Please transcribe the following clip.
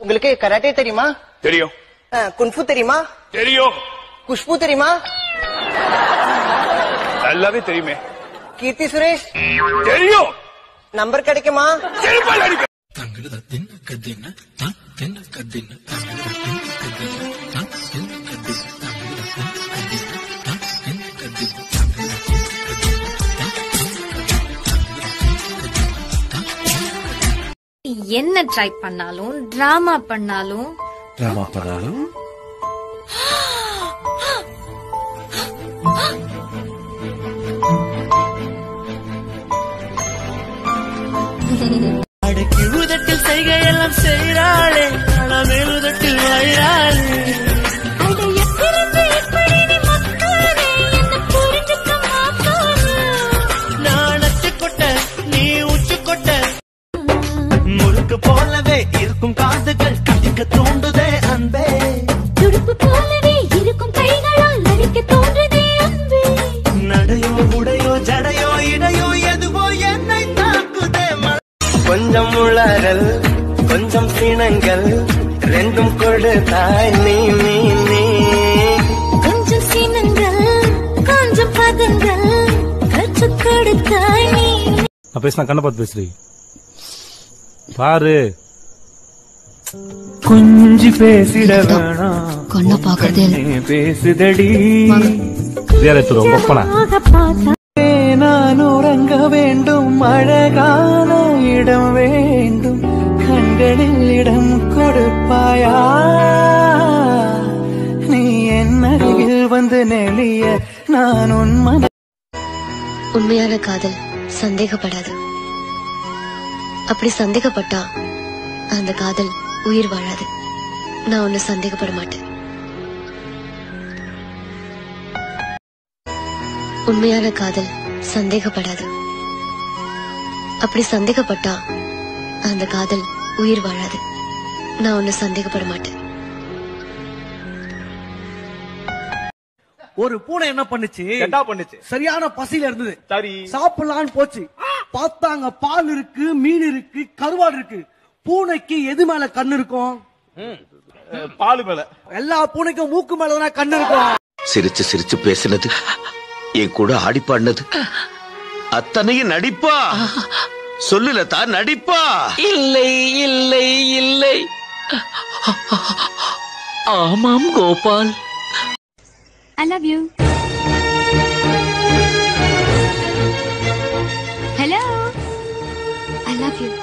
உங்களுக்கு கராட்டே தெரியுமா தெரியும் அஹ், குன்ஃபு தெரியுமா தெரியும் குஷ்பு தெரியுமா நல்லாவே தெரியுமே கீர்த்தி சுரேஷ் தெரியும் நம்பர் கிடைக்குமா செருப்பால் அடிக்க என்ன ட்ரை பண்ணாலும் டிராமா பண்ணாலும் டிராமா பண்ணாலும் அடக்கி உதட்டில் செய்கையெல்லாம் செய்கிறாளே மேலுதட்டில் வயிறாளே நான் அச்சு கொட்ட நீ உச்சு கொட்ட முறுக்கு போலவே இருக்கும் காதுகள் கடிக்க தூண்டுதே அன்பே துடுப்பு போலவே இருக்கும் கைகளால் நடிக்க தோன்றுதே அன்பே நடையோ உடையோ ஜடையோ இடையோ எதுவோ என்னை தாக்குதே ம- கொஞ்சம் உளறல் கொஞ்சம் சினங்கள் ரெண்டும் கொடுத்தாய் நீ நீ நீ கொஞ்சம் சீனங்கள் கொஞ்சம் பதங்கள் கற்றுக் கொடுத்தாய் நீ நான் பேசினா கண்ணை பார்த்து பேசுறீ பாரு கொஞ்சி பேசிட வேணாம் கண்ணை பார்க்கறதே இல்ல. கண்ணே பேசுதடி ரியாலிட்டி ரொம்ப ஒப்பனா நான் உறங்க வேண்டும் அழகான இடம் வேண்டும் கண்களில் இடம் கொடுப்பாயா நீ என் அருகில் வந்து நெளிய நான் உன் மன உண்மையான காதல் சந்தேகப்படாது அப்படி சந்தேகப்பட்டா அந்த காதல் உயிர் வாழாது நான் ஒன்னு சந்தேகப்பட மாட்டேன் உண்மையான காதல் சந்தேகப்படாது அப்படி சந்தேகப்பட்டா அந்த காதல் உயிர் வாழாது நான் ஒன்னு சந்தேகப்பட மாட்டேன் ஒரு பூனை என்ன பண்ணுச்சு என்ன பண்ணுச்சு சரியான பசியில இருந்தது சரி சாப்பிடலான்னு போச்சு பார்த்தாங்க பால் இருக்கு மீன் இருக்கு கருவாடு இருக்கு பூனைக்கு எது மேல கண்ணு இருக்கும் பாலு மேல எல்லா பூனைக்கும் மூக்கு மேலதான் கண்ணு இருக்கும் சிரிச்சு சிரிச்சு பேசினது என் கூட ஆடி பாடினது அத்தனையும் நடிப்பா சொல்லுல தான் நடிப்பா இல்லை இல்லை இல்லை ஆமாம் Gopal I love you. Hello. I love you.